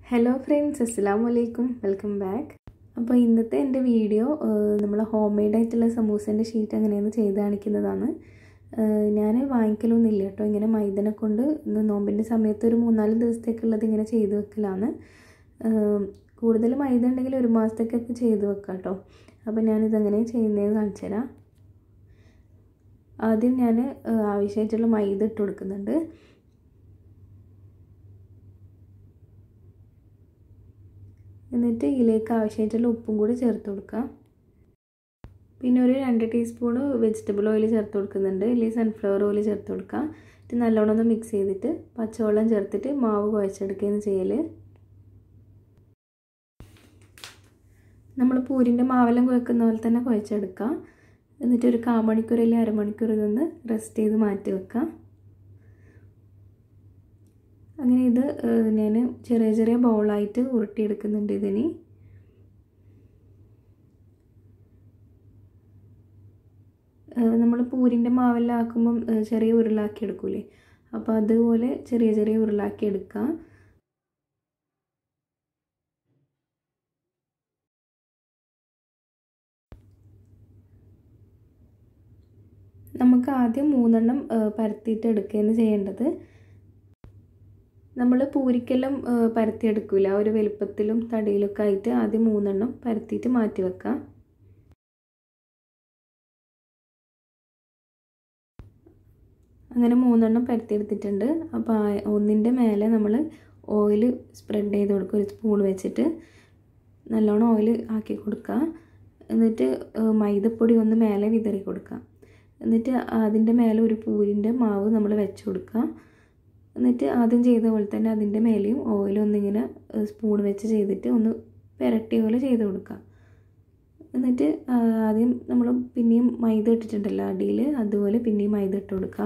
hello friends അസ്സാം വലൈക്കും welcome back അപ്പോൾ ഇന്നത്തെ എൻ്റെ വീഡിയോ നമ്മൾ ഹോം മെയ്ഡ് ആയിട്ടുള്ള സമൂസേൻ്റെ ഷീറ്റ് എങ്ങനെയാണ് ചെയ്ത് കാണിക്കുന്നതാണ് ഞാൻ വാങ്ങിക്കലൊന്നുമില്ല കേട്ടോ ഇങ്ങനെ മൈദനെ കൊണ്ട് നോമ്പിൻ്റെ സമയത്ത് ഒരു മൂന്നാല് ദിവസത്തേക്കുള്ളത് ഇങ്ങനെ ചെയ്ത് വെക്കലാണ് കൂടുതൽ മൈദ ഉണ്ടെങ്കിൽ ഒരു മാസത്തേക്കൊക്കെ ചെയ്ത് വെക്കാം കേട്ടോ അപ്പോൾ ഞാനിതെങ്ങനെ ചെയ്യുന്നതെന്ന് കാണിച്ചു തരാം ആദ്യം ഞാൻ ആവശ്യമായിട്ടുള്ള മൈദ ഇട്ട് കൊടുക്കുന്നുണ്ട് എന്നിട്ട് ഇതിലേക്ക് ആവശ്യമായിട്ടുള്ള ഉപ്പും കൂടി ചേർത്ത് കൊടുക്കുക പിന്നെ ഒരു രണ്ട് ടീസ്പൂണ് വെജിറ്റബിൾ ഓയിൽ ചേർത്ത് കൊടുക്കുന്നുണ്ട് ഇല്ലെങ്കിൽ സൺഫ്ലവർ ഓയിൽ ചേർത്ത് കൊടുക്കുക എന്നിട്ട് നല്ലോണം ഒന്ന് മിക്സ് ചെയ്തിട്ട് പച്ചവെള്ളം ചേർത്തിട്ട് മാവ് കുഴച്ചെടുക്കുകയാണ് ചെയ്യൽ നമ്മൾ പൂരിൻ്റെ മാവെല്ലാം കുഴക്കുന്ന പോലെ തന്നെ കുഴച്ചെടുക്കുക എന്നിട്ട് ഒരു കാമണിക്കൂർ അല്ലെങ്കിൽ അരമണിക്കൂർ ഇതൊന്ന് റെസ്റ്റ് ചെയ്ത് മാറ്റി വെക്കുക അങ്ങനെ ഇത് ഞാൻ ചെറിയ ചെറിയ ബൗളായിട്ട് ഉരുട്ടിയെടുക്കുന്നുണ്ട് ഇതിന് നമ്മൾ പൂരിൻ്റെ മാവെല്ലാം ആക്കുമ്പം ചെറിയ ഉരുളാക്കി എടുക്കൂലേ അപ്പോൾ അതുപോലെ ചെറിയ ചെറിയ ഉരുളാക്കി എടുക്കുക നമുക്ക് ആദ്യം മൂന്നെണ്ണം പരത്തിയിട്ട് എടുക്കുകയാണ് ചെയ്യേണ്ടത് നമ്മൾ പൂരിക്കെല്ലാം പരത്തിയെടുക്കില്ല ഒരു വലുപ്പത്തിലും തടിയിലൊക്കെ ആയിട്ട് ആദ്യം മൂന്നെണ്ണം പരത്തിയിട്ട് മാറ്റി വെക്കാം അങ്ങനെ മൂന്നെണ്ണം പരത്തിയെടുത്തിട്ടുണ്ട് അപ്പോൾ ഒന്നിൻ്റെ മേലെ നമ്മൾ ഓയിൽ സ്പ്രെഡ് ചെയ്ത് കൊടുക്കുക ഒരു സ്പൂൺ വെച്ചിട്ട് നല്ലോണം ഓയിൽ ആക്കി കൊടുക്കുക എന്നിട്ട് മൈദപ്പൊടി ഒന്ന് മേലെ വിതറി കൊടുക്കുക എന്നിട്ട് അതിൻ്റെ മേലെ ഒരു പൂരിൻ്റെ മാവ് നമ്മൾ വെച്ച് കൊടുക്കുക എന്നിട്ട് ആദ്യം ചെയ്ത പോലെ തന്നെ അതിൻ്റെ മേലെയും ഓയിൽ ഒന്നിങ്ങനെ സ്പൂൺ വെച്ച് ചെയ്തിട്ട് ഒന്ന് പുരട്ടിയ പോലെ ചെയ്ത് കൊടുക്കുക എന്നിട്ട് ആദ്യം നമ്മൾ പിന്നെയും മൈദ ഇട്ടിട്ടുണ്ടല്ലോ അടിയിൽ അതുപോലെ പിന്നെയും മൈദ ഇട്ട് കൊടുക്കുക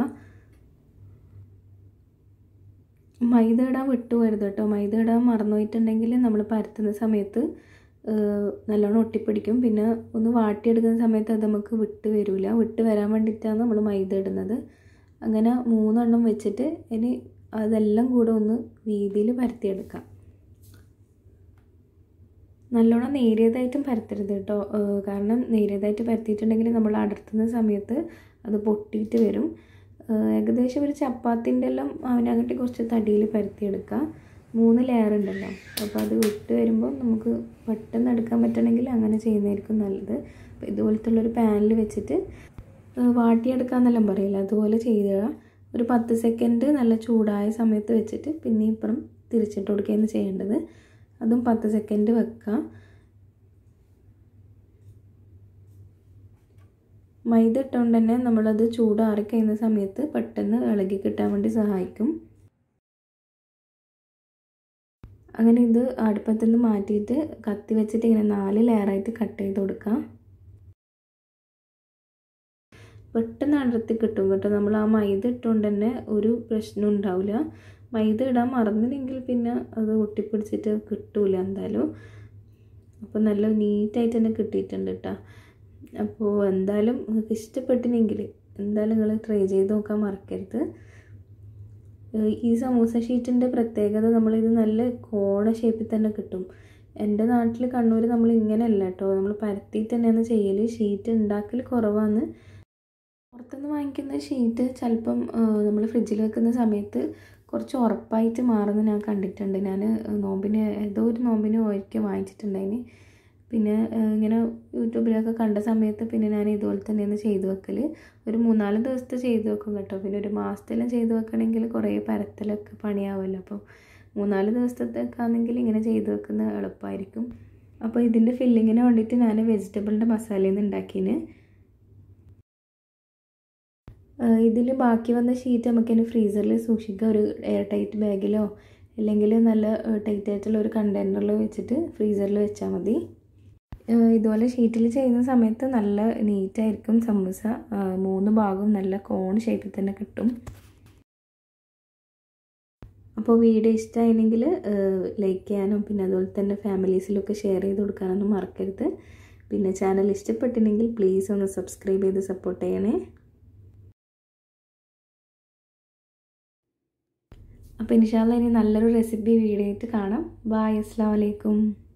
മൈദ ഇടാൻ വിട്ടുപോരുത് കേട്ടോ മൈദ ഇടാൻ മറന്നുപോയിട്ടുണ്ടെങ്കിൽ നമ്മൾ പരത്തുന്ന സമയത്ത് നല്ലോണം ഒട്ടിപ്പിടിക്കും പിന്നെ ഒന്ന് വാട്ടിയെടുക്കുന്ന സമയത്ത് അത് നമുക്ക് വിട്ട് വരില്ല വിട്ട് വരാൻ വേണ്ടിയിട്ടാണ് നമ്മൾ മൈദ ഇടുന്നത് അങ്ങനെ മൂന്നെണ്ണം വെച്ചിട്ട് ഇനി അതെല്ലാം കൂടെ ഒന്ന് വീതിയിൽ പരത്തിയെടുക്കാം നല്ലോണം നേരിയതായിട്ടും പരത്തരുത് കേട്ടോ കാരണം നേരിയതായിട്ട് പരത്തിയിട്ടുണ്ടെങ്കിൽ നമ്മൾ അടർത്തുന്ന സമയത്ത് അത് പൊട്ടിയിട്ട് വരും ഏകദേശം ഒരു ചപ്പാത്തിൻ്റെ എല്ലാം അവനങ്ങോട്ട് കുറച്ച് തടിയിൽ പരത്തിയെടുക്കുക മൂന്ന് ലെയർ ഉണ്ടല്ലോ അപ്പോൾ അത് വിട്ട് വരുമ്പോൾ നമുക്ക് പെട്ടെന്ന് എടുക്കാൻ പറ്റണമെങ്കിൽ അങ്ങനെ ചെയ്യുന്നതായിരിക്കും നല്ലത് അപ്പോൾ ഇതുപോലത്തുള്ളൊരു പാനിൽ വെച്ചിട്ട് വാട്ടിയെടുക്കാന്നെല്ലാം പറയില്ല അതുപോലെ ചെയ്യുക ഒരു പത്ത് സെക്കൻഡ് നല്ല ചൂടായ സമയത്ത് വെച്ചിട്ട് പിന്നെ ഇപ്പുറം തിരിച്ചിട്ട് കൊടുക്കുകയാണ് ചെയ്യേണ്ടത് അതും പത്ത് സെക്കൻഡ് വെക്കുക മൈദ ഇട്ടുകൊണ്ട് തന്നെ നമ്മളത് ചൂടാറി കഴിയുന്ന സമയത്ത് പെട്ടെന്ന് ഇളകി കിട്ടാൻ വേണ്ടി സഹായിക്കും അങ്ങനെ ഇത് അടുപ്പത്തു നിന്ന് മാറ്റിയിട്ട് കത്തി വെച്ചിട്ട് ഇങ്ങനെ നാല് ലെയറായിട്ട് കട്ട് ചെയ്ത് കൊടുക്കുക പെട്ടെന്ന് അടർത്തി കിട്ടും കേട്ടോ നമ്മൾ ആ മൈദ ഇട്ടുകൊണ്ട് തന്നെ ഒരു പ്രശ്നം ഉണ്ടാവില്ല മൈദ ഇടാൻ മറന്നില്ലെങ്കിൽ പിന്നെ അത് ഒട്ടിപ്പിടിച്ചിട്ട് കിട്ടൂല എന്തായാലും അപ്പോൾ നല്ല നീറ്റായിട്ട് തന്നെ കിട്ടിയിട്ടുണ്ട് കേട്ടോ അപ്പോൾ എന്തായാലും നിങ്ങൾക്ക് ഇഷ്ടപ്പെട്ടിനെങ്കിൽ എന്തായാലും നിങ്ങൾ ട്രൈ ചെയ്ത് നോക്കാൻ മറക്കരുത് ഈ സമൂസ ഷീറ്റിൻ്റെ പ്രത്യേകത നമ്മളിത് നല്ല കോണ ഷേപ്പിൽ തന്നെ കിട്ടും എൻ്റെ നാട്ടിൽ കണ്ണൂർ നമ്മൾ ഇങ്ങനെയല്ല കേട്ടോ നമ്മൾ പരത്തിയിട്ട് തന്നെയാണ് ചെയ്യൽ ഷീറ്റ് ഉണ്ടാക്കൽ കുറവാണ് പുറത്തുനിന്ന് വാങ്ങിക്കുന്ന ഷീറ്റ് ചിലപ്പം നമ്മൾ ഫ്രിഡ്ജിൽ വെക്കുന്ന സമയത്ത് കുറച്ച് ഉറപ്പായിട്ട് മാറുന്ന ഞാൻ കണ്ടിട്ടുണ്ട് ഞാൻ നോമ്പിന് ഏതോ ഒരു നോമ്പിന് ഒരിക്കൽ വാങ്ങിച്ചിട്ടുണ്ടായിന് പിന്നെ ഇങ്ങനെ യൂട്യൂബിലൊക്കെ കണ്ട സമയത്ത് പിന്നെ ഞാൻ ഇതുപോലെ തന്നെയാണ് ചെയ്തു വെക്കൽ ഒരു മൂന്നാല് ദിവസത്തെ ചെയ്തു വെക്കും കേട്ടോ പിന്നെ ഒരു മാസത്തെല്ലാം ചെയ്തു വെക്കണമെങ്കിൽ കുറേ പരത്തലൊക്കെ പണിയാവുമല്ലോ അപ്പോൾ മൂന്നാല് ദിവസത്തേക്കാണെങ്കിൽ ഇങ്ങനെ ചെയ്തു വെക്കുന്ന എളുപ്പമായിരിക്കും അപ്പോൾ ഇതിൻ്റെ ഫില്ലിങ്ങിന് വേണ്ടിയിട്ട് ഞാൻ വെജിറ്റബിളിൻ്റെ മസാലയിൽ നിന്ന് ഉണ്ടാക്കിന് ഇതിൽ ബാക്കി വന്ന ഷീറ്റ് നമുക്കിനി ഫ്രീസറിൽ സൂക്ഷിക്കുക ഒരു എയർ ടൈറ്റ് ബാഗിലോ അല്ലെങ്കിൽ നല്ല ടൈറ്റ് ആയിട്ടുള്ള ഒരു കണ്ടെയ്നറിൽ വെച്ചിട്ട് ഫ്രീസറിൽ വെച്ചാൽ മതി ഇതുപോലെ ഷീറ്റിൽ ചെയ്യുന്ന സമയത്ത് നല്ല നീറ്റായിരിക്കും സമൂസ മൂന്ന് ഭാഗവും നല്ല കോൺ ഷേപ്പിൽ തന്നെ കിട്ടും അപ്പോൾ വീഡിയോ ഇഷ്ടമായില്ലെങ്കിൽ ലൈക്ക് ചെയ്യാനും പിന്നെ അതുപോലെ തന്നെ ഫാമിലീസിലൊക്കെ ഷെയർ ചെയ്ത് കൊടുക്കാനൊന്നും മറക്കരുത് പിന്നെ ചാനൽ ഇഷ്ടപ്പെട്ടിട്ടുണ്ടെങ്കിൽ പ്ലീസ് ഒന്ന് സബ്സ്ക്രൈബ് ചെയ്ത് സപ്പോർട്ട് ചെയ്യണേ അപ്പോൾ ഇൻഷാല്ല ഇനി നല്ലൊരു റെസിപ്പി വീഡിയോ ആയിട്ട് കാണാം ബായ് അസ്സാം വലൈക്കും